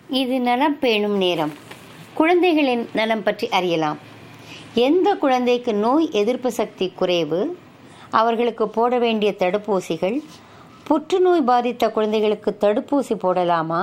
இது நலம் பேணும் நேரம் குழந்தைகளின் நலம் பற்றி அறியலாம் எந்த குழந்தைக்கு நோய் எதிர்ப்பு சக்தி குறைவு அவர்களுக்கு போட வேண்டிய தடுப்பூசிகள் புற்றுநோய் பாதித்த குழந்தைகளுக்கு தடுப்பூசி போடலாமா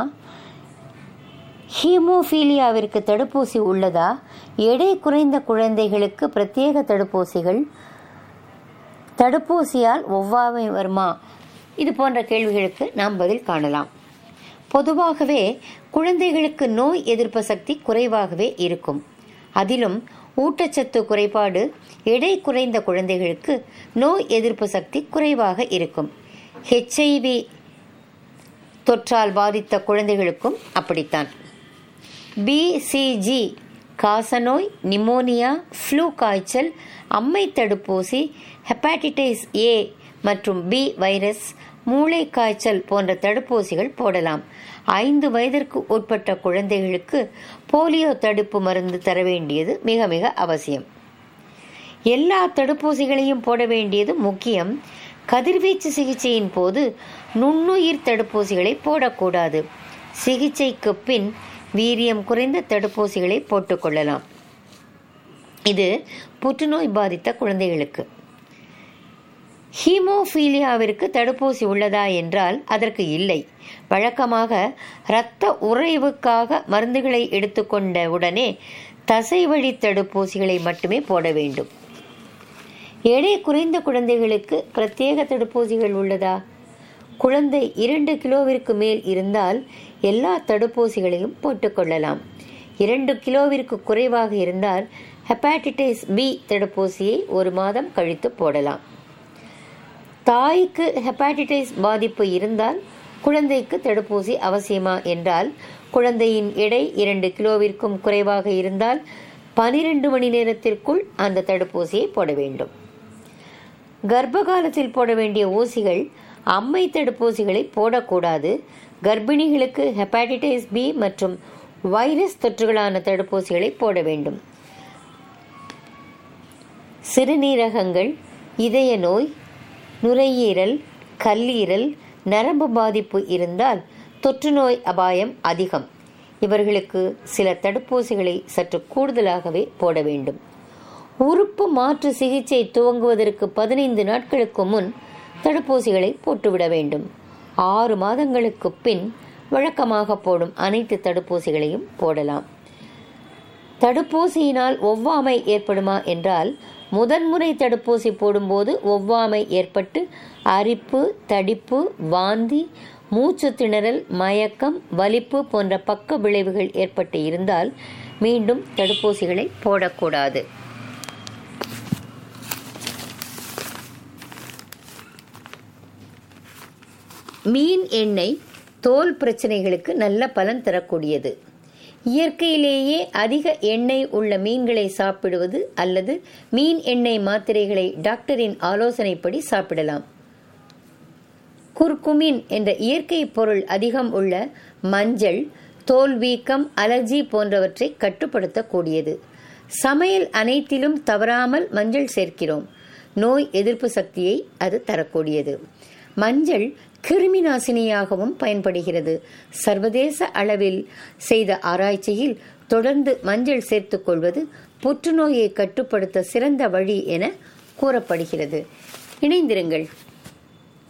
ஹீமோஃபீலியாவிற்கு தடுப்பூசி உள்ளதா எடை குறைந்த குழந்தைகளுக்கு பிரத்யேக தடுப்பூசிகள் தடுப்பூசியால் ஒவ்வாமை வருமா இது போன்ற கேள்விகளுக்கு நாம் பதில் காணலாம் பொதுவாகவே குழந்தைகளுக்கு நோய் எதிர்ப்பு சக்தி குறைவாகவே இருக்கும் அதிலும் ஊட்டச்சத்து குறைபாடு எடை குறைந்த குழந்தைகளுக்கு நோய் எதிர்ப்பு சக்தி குறைவாக இருக்கும் ஹெச்ஐவி தொற்றால் பாதித்த குழந்தைகளுக்கும் அப்படித்தான் பிசிஜி காசநோய் நிமோனியா ஃப்ளூ காய்ச்சல் அம்மை தடுப்பூசி ஹெப்பாட்டிடைஸ் ஏ மற்றும் பி வைரஸ் மூளை காய்ச்சல் போன்ற தடுப்பூசிகள் போடலாம் ஐந்து வயதிற்கு உட்பட்ட குழந்தைகளுக்கு போலியோ தடுப்பு மருந்து தர வேண்டியது மிக மிக அவசியம் எல்லா தடுப்பூசிகளையும் போட வேண்டியது முக்கியம் கதிர்வீச்சு சிகிச்சையின் போது நுண்ணுயிர் தடுப்பூசிகளை போடக்கூடாது சிகிச்சைக்கு பின் வீரியம் குறைந்த தடுப்பூசிகளை போட்டுக்கொள்ளலாம் இது புற்றுநோய் பாதித்த குழந்தைகளுக்கு ஹீமோஃபீலியாவிற்கு தடுப்பூசி உள்ளதா என்றால் அதற்கு இல்லை வழக்கமாக இரத்த உறைவுக்காக மருந்துகளை எடுத்துக்கொண்ட உடனே தசைவழி தடுப்பூசிகளை மட்டுமே போட வேண்டும் எடை குறைந்த குழந்தைகளுக்கு பிரத்யேக தடுப்பூசிகள் உள்ளதா குழந்தை இரண்டு கிலோவிற்கு மேல் இருந்தால் எல்லா தடுப்பூசிகளையும் போட்டுக்கொள்ளலாம் இரண்டு கிலோவிற்கு குறைவாக இருந்தால் ஹெப்பாட்டிடைஸ் பி தடுப்பூசியை ஒரு மாதம் கழித்து போடலாம் தாய்க்கு ஹெப்பாட்டிடைஸ் பாதிப்பு இருந்தால் குழந்தைக்கு தடுப்பூசி அவசியமா என்றால் குழந்தையின் எடை இரண்டு கிலோவிற்கும் குறைவாக இருந்தால் பனிரெண்டு மணி நேரத்திற்குள் அந்த தடுப்பூசியை போட வேண்டும் கர்ப்ப காலத்தில் போட வேண்டிய ஊசிகள் அம்மை தடுப்பூசிகளை போடக்கூடாது கர்ப்பிணிகளுக்கு ஹெப்பாட்டிடைஸ் பி மற்றும் வைரஸ் தொற்றுகளான தடுப்பூசிகளை போட வேண்டும் சிறுநீரகங்கள் இதய நோய் நுரையீரல் கல்லீரல் நரம்பு பாதிப்பு இருந்தால் தொற்றுநோய் அபாயம் அதிகம் இவர்களுக்கு சில தடுப்பூசிகளை சற்று கூடுதலாகவே போட வேண்டும் உறுப்பு மாற்று சிகிச்சை துவங்குவதற்கு பதினைந்து நாட்களுக்கு முன் தடுப்பூசிகளை போட்டுவிட வேண்டும் ஆறு மாதங்களுக்கு பின் வழக்கமாக போடும் அனைத்து தடுப்பூசிகளையும் போடலாம் தடுப்பூசியினால் ஒவ்வாமை ஏற்படுமா என்றால் முதன்முறை தடுப்பூசி போடும்போது ஒவ்வாமை ஏற்பட்டு அரிப்பு தடிப்பு வாந்தி மூச்சு திணறல் மயக்கம் வலிப்பு போன்ற பக்க விளைவுகள் ஏற்பட்டு இருந்தால் மீண்டும் தடுப்பூசிகளை போடக்கூடாது மீன் எண்ணெய் தோல் பிரச்சனைகளுக்கு நல்ல பலன் தரக்கூடியது இயற்கையிலேயே அதிக எண்ணெய் உள்ள மீன்களை சாப்பிடுவது அல்லது மீன் எண்ணெய் மாத்திரைகளை டாக்டரின் ஆலோசனைப்படி சாப்பிடலாம் குர்குமின் என்ற இயற்கை பொருள் அதிகம் உள்ள மஞ்சள் தோல் வீக்கம் அலர்ஜி போன்றவற்றை கட்டுப்படுத்தக்கூடியது சமையல் அனைத்திலும் தவறாமல் மஞ்சள் சேர்க்கிறோம் நோய் எதிர்ப்பு சக்தியை அது தரக்கூடியது மஞ்சள் கிருமி நாசினியாகவும் பயன்படுகிறது சர்வதேச அளவில் செய்த ஆராய்ச்சியில் தொடர்ந்து மஞ்சள் சேர்த்துக் கொள்வது புற்றுநோயை கட்டுப்படுத்த சிறந்த வழி என கூறப்படுகிறது இணைந்திருங்கள்